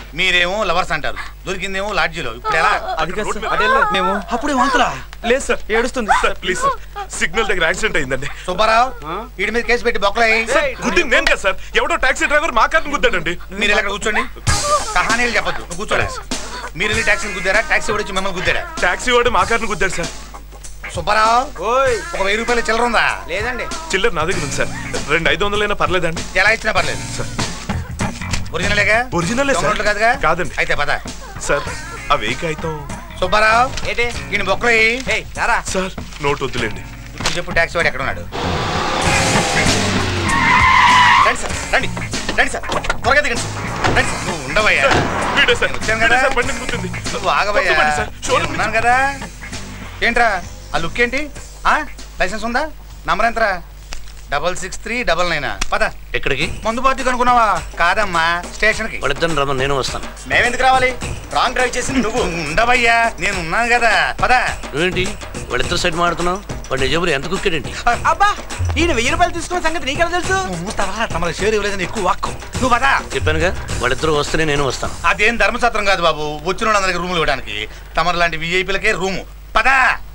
మీరేమో లవర్స్ అంటారు దొరికిందేమో లాడ్జీలో ఇప్పుడు ఎలా అది కాదు సార్ అదే లేదు మేము అప్పుడే వాంతులా లేదు సార్ ఏడుస్తుంది సార్ ప్లీజ్ సార్ సిగ్నల్ దగ్గర యాక్సిడెంట్ అయిందండి సుబ్బారావు వీడి మీద కేసు పెట్టి బొక్కలయ్యి గుద్దింది నేను కదా సార్ ఎవడో టాక్సీ డ్రైవర్ మా కార్ని గుద్దాడండి మీరు ఇలా కూర్చోండి కహానీలు చెప్పొద్దు నువ్వు కూర్చోలే మీరు వెళ్ళి ట్యాక్సీని గుద్దారా ట్యాక్సీ వచ్చి మిమ్మల్ని గుద్దాడా టాక్సీ వాడు మా కార్ని గుద్దాడు సార్ సుబ్బారావు ఓయ్ ఒక వెయ్యి రూపాయల చిల్లర ఉందా లేదండి చిల్లర నా దగ్గర ఉంది సార్ రెండు ఐదు వందలైనా పర్లేదండి ఎలా ఇచ్చినా పర్లేదు సార్ ఒరిజినలేగా ఒరిజినలే సార్ దొంగనోట్లు కాదుగా కాదండి అయితే పద సార్ ఆ వెయ్యి కాగితం సుబ్బారావు ఏంటి ఈయన బొక్కలయ్యి ఏయ్ రారా సార్ నోట్ వద్దులేండి ఇప్పుడు చెప్పు ట్యాక్సీ వాడు ఎక్కడ ఉన్నాడు రండి సార్ రండి రండి సార్ త్వరగా దిగండి సార్ రండి సార్ నువ్వు ఉండవయ్యా సార్, వీడే సార్ నేను వచ్చాను వీడే కదా. సార్ బండి గుద్దింది నువ్వు ఆగవయ్యా కొత్త బండి సార్, షోరూమ్ నేను ఉన్నాను కదా ఏంట్రా ఆ లుక్ ఏంటి ఆ లైసెన్స్ ఉందా నంబర్ ఎంతరా double six three double nine పద ఎక్కడికి మందు పార్టీ కనుక్కున్నావా కాదమ్మా స్టేషన్ కి వాళ్ళిద్దరిని రమ్మని నేను వస్తాను మేమెందుకు రావాలి రాంగ్ డ్రైవ్ చేసింది నువ్వు ఉండవయ్యా నేను ఉన్నాను కదా పద నువ్వేంటి వాళ్ళిద్దరు సైడ్ మాడుతున్నావు వాడి నిజంలో ఎంత కుక్కాడేంటి అబ్బా ఈయన వెయ్యి రూపాయలు తీసుకున్న సంగతి నీకెలా తెలుసు నువ్వు మూస్తావా తమల షేర్ ఇవ్వలేదని ఎక్కువ వాక్కు నువ్వు పదా చెప్పానుగా వాళ్ళిద్దరు వస్తేనే నేను వస్తాను అదేం ధర్మసత్రం కాదు బాబు వచ్చిన వాళ్ళందరికీ రూములు ఇవ్వడానికి తమరు లాంటి విఐపీలకే రూము పదా